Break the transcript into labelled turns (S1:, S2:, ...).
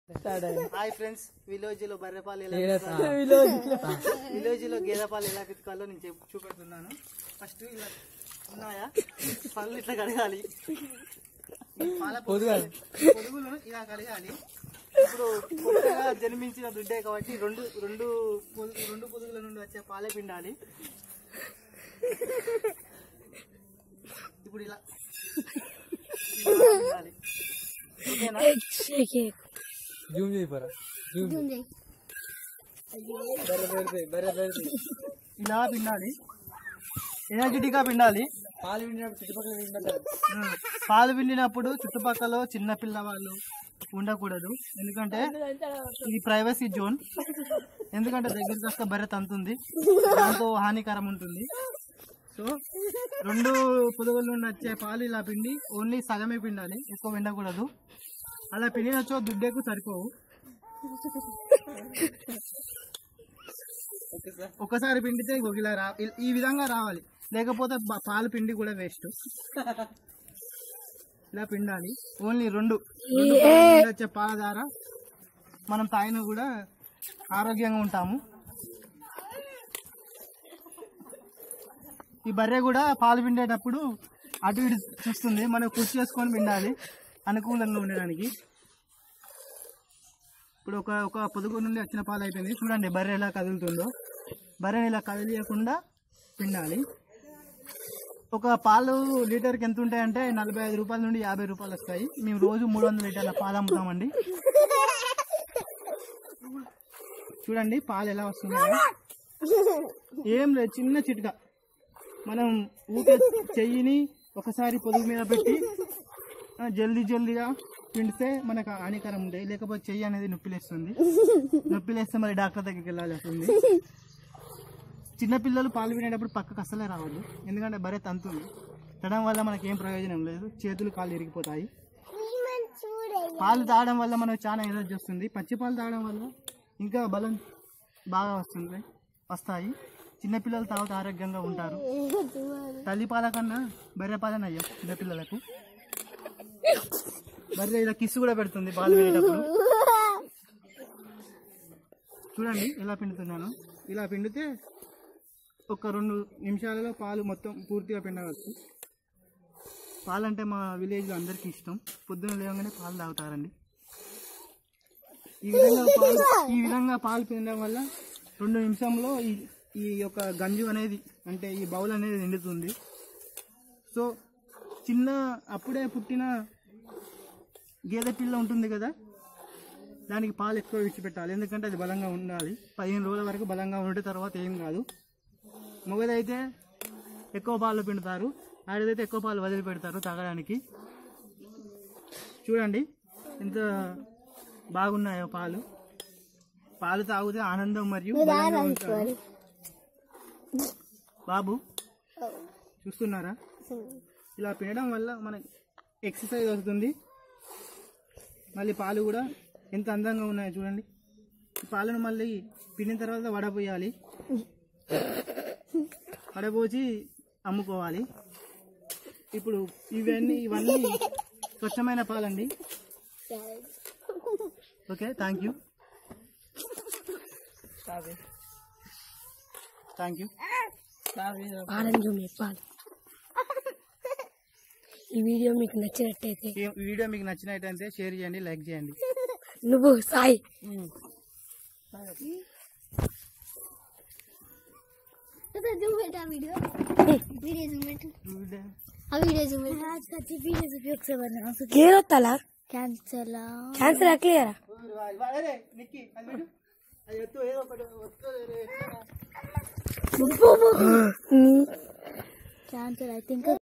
S1: Hi friends village లో బర్రె పాలు ఎలా
S2: ఏడా
S1: పితకాలో విలేజ్ లో గేదె పాలు ఎలా పితకాలో నేను చెప్పు- చూపెడుతున్నాను ఫస్ట్ ఇలా ఉన్నాయా పళ్ళు ఇట్లా కడగాలి ఈ పాల
S2: పొదుగాలి.
S1: పొదుగులను ఇలా కడగాలి ఇప్పుడు కొత్తగా జన్మించిన దుడ్డే కాబట్టి రెండు రెండు పొదు- రెండు పొదుగుల నుండి వచ్చే పాలే పిండాలి ఇప్పుడు ఇలా ఇలా పిండాలి. ఓకేనా
S2: జూమ్ చేయి పరా జూమ్ బర్రె పెడితే బర్రె పెడితే
S1: ఇలా పిండాలి ఎనర్జెటిక్ గా పిండాలి
S2: పాలు విండినప్పుడు చుట్టుపక్కల వింటారు
S1: ఉమ్, పాలు పిండినప్పుడు చుట్టుపక్కల చిన్న పిల్లవాళ్ళు ఉండకూడదు ఎందుకంటే ఇది ప్రైవసీ జోన్ ఎందుకంటే దగ్గరికి వస్తే బర్రె తంతుంది దాంతో హానికరం ఉంటుంది సో రెండు పొదుగుల నుండి వచ్చే పాలు ఇలా పిండి ఓన్లీ సగమే పిండాలి ఎక్కువ పిండకూడదు అలా పిండినచ్చో దుడ్డేకు సరిపోవు ఒకసారి పిండితే ఇగో ఇలా రా ఇ- ఈ విధంగా రావాలి లేకపోతే బ- పాలు పిండి కూడా వేస్ట్ ఇలా పిండాలి ఓన్లీ రెండు రెండు పాలు నుండి వచ్చే పాల ద్వారా మనం తాగిన కూడా ఆరోగ్యంగా ఉంటాము ఈ బర్రె కూడా పాలు పిండేటప్పుడు అటు ఇటు చూస్తుంది మనం కృషి చేసుకొని పిండాలి అనుకూలంగా ఉండడానికి ఇప్పుడు ఒక ఒక పొదుగు నుండి వచ్చిన పాలు అయిపోయింది చూడండి బర్రె ఎలా కదులుతుందో బర్రెని ఇలా కదిలియకుండా పిండాలి ఒక పాలు లీటర్కి ఎంత ఉంటాయంటే నలభై ఐదు రూపాయల నుండి యాభై రూపాయలు వస్తాయి మేము రోజు మూడు వందల లీటర్ల పాలు అమ్ముతామండి చూడండి పాలు ఎలా వస్తున్నాయో ఏం లేదు చిన్న చిట్కా మనం ఊకే చెయ్యిని ఒకసారి పొదుగు మీద పెట్టి ఆ, జల్దీ జల్దీగా పిండితే మనకు హానికరం ఉంటాయి లేకపోతే చెయ్యి అనేది నొప్పిలేస్తుంది నొప్పిలేస్తే మరి డాక్టర్ దగ్గరికి వెళ్ళాలి వస్తుంది చిన్నపిల్లలు పాలు వినేటప్పుడు పక్కకు అస్సలే రావద్దు ఎందుకంటే బరే తంతుంది తడడం వల్ల మనకి ఏం ప్రయోజనం లేదు చేతులు కాళ్ళు ఇరిగిపోతాయి పాలు తాగడం వల్ల మనకు చాలా ఎనర్జీ వస్తుంది పచ్చి పాలు తాగడం వల్ల ఇంకా బలం బాగా వస్తుంది వస్తాయి చిన్నపిల్లలు తాగుతూ ఆరోగ్యంగా ఉంటారు తల్లి పాల కన్నా బర్రె పాలన అయ్యాం చిన్నపిల్లలకు బర్రె ఇలా కిస్సు కూడా పెడుతుంది పాలు వినేటప్పుడు చూడండి ఎలా పిండుతున్నాను ఇలా పిండితే ఒక రెండు నిమిషాలలో పాలు మొత్తం పూర్తిగా పిండవచ్చు పాలంటే మా విలేజ్లో అందరికీ ఇష్టం పొద్దున లేవగానే పాలు తాగుతారండి ఈ విధంగా పాలు ఈ విధంగా పాలు పిండడం వల్ల రెండు నిమిషంలో ఈ ఈ యొక్క గంజు అనేది అంటే ఈ బౌల్ అనేది నిండుతుంది సో చిన్న అప్పుడే పుట్టిన గేదె పిల్ల ఉంటుంది కదా దానికి పాలు ఎక్కువ విడిచిపెట్టాలి ఎందుకంటే అది బలంగా ఉండాలి పదిహేను రోజుల వరకు బలంగా ఉండే తర్వాత ఏం కాదు మగదైతే ఎక్కువ పాలు పిండుతారు ఆడదైతే ఎక్కువ పాలు వదిలిపెడతారు తాగడానికి చూడండి ఎంత బాగున్నాయో పాలు పాలు తాగితే ఆనందం మరియు బలంగా ఉంటారు. బాబు చూస్తున్నారా ఇలా పిండడం వల్ల మనకి ఎక్సర్సైజ్ అవుతుంది మళ్ళీ పాలు కూడా ఎంత అందంగా ఉన్నాయో చూడండి ఈ పాలను మళ్ళీ పిండిన తర్వాత వడపోయాలి వడపోసి అమ్ముకోవాలి ఇప్పుడు ఇవన్నీ ఇవన్నీ స్వచ్ఛమైన పాలండి okay thank you thank you
S3: ఆనందం చెప్పాలి ఈ వీడియో మీకు నచ్చినట్టయితే
S1: ఈ వీడియో మీకు నచ్చినట్టయితే షేర్ చేయండి లైక్ చేయండి
S3: నువ్వు సాయి
S4: వీడియో వీడియో వీడియో
S3: గేరొత్తాలా
S4: క్యాన్సల్
S3: క్యాన్సర్ క్లియరా
S1: అరే నిక్కి అది పెట్టు అది ఎత్తు ఏదో ఒకటి వస్తుంది
S4: క్యాన్సల్ ఐ థింక్